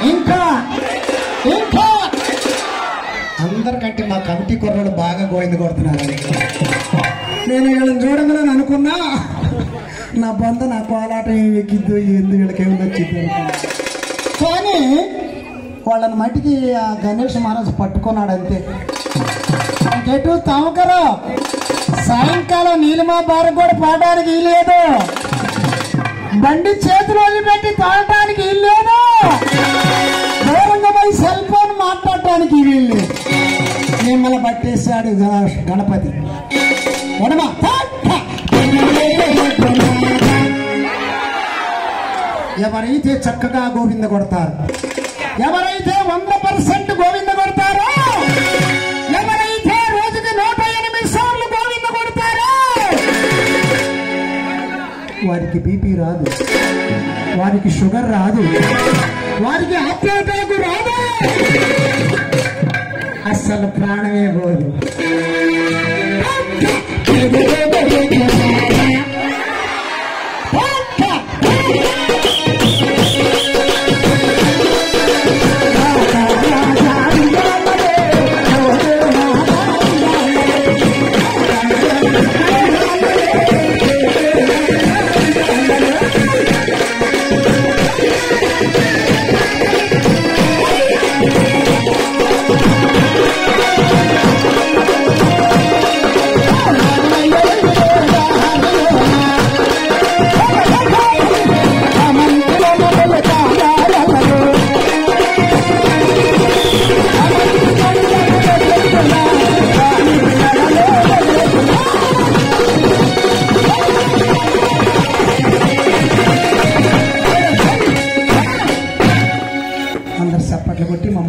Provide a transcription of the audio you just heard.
ఇంకా ఇంకా అందరికంటే మా కమిటీ కుర్రోడు బాగా గోవింద కొడుతున్నారని నేను వీళ్ళని చూడగానే అనుకున్నా నా బంధ నా కోలాట ఏం ఎక్కిద్దు ఎందుకు వీళ్ళకి ఏమి నచ్చింది అనుకున్నా. కానీ వాళ్ళని మట్టికి ఆ గణేష్ మహారాజ్ పట్టుకున్నాడు అంతే ఇంకెటు తామకరు సాయంకాలం నీలిమా బార కూడా పాడడానికి లేదు బండి చేతులు వదిలిపెట్టి తాగటానికి ఇల్లేదు దూరంగా పోయి సెల్ ఫోన్ మాట్లాడటానికి వీళ్ళు మిమ్మల్ని పట్టేశాడు గ- గణపతి ఎడమ ఎవరైతే చక్కగా గోవింద కొడతారు ఎవరైతే వంద పర్సెంట్ గోవింద కొడతారో ఎవరైతే రోజుకి నూట ఎనిమిది సార్లు గోవింద కొడతారో వారికి బీపీ రాదు వారికి షుగర్ రాదు వారికి హార్ట్ అటాక్ రాదు అస్సలు ప్రాణమే పోదు అందరు చప్పట్లు కొట్టి మమ్మల్ని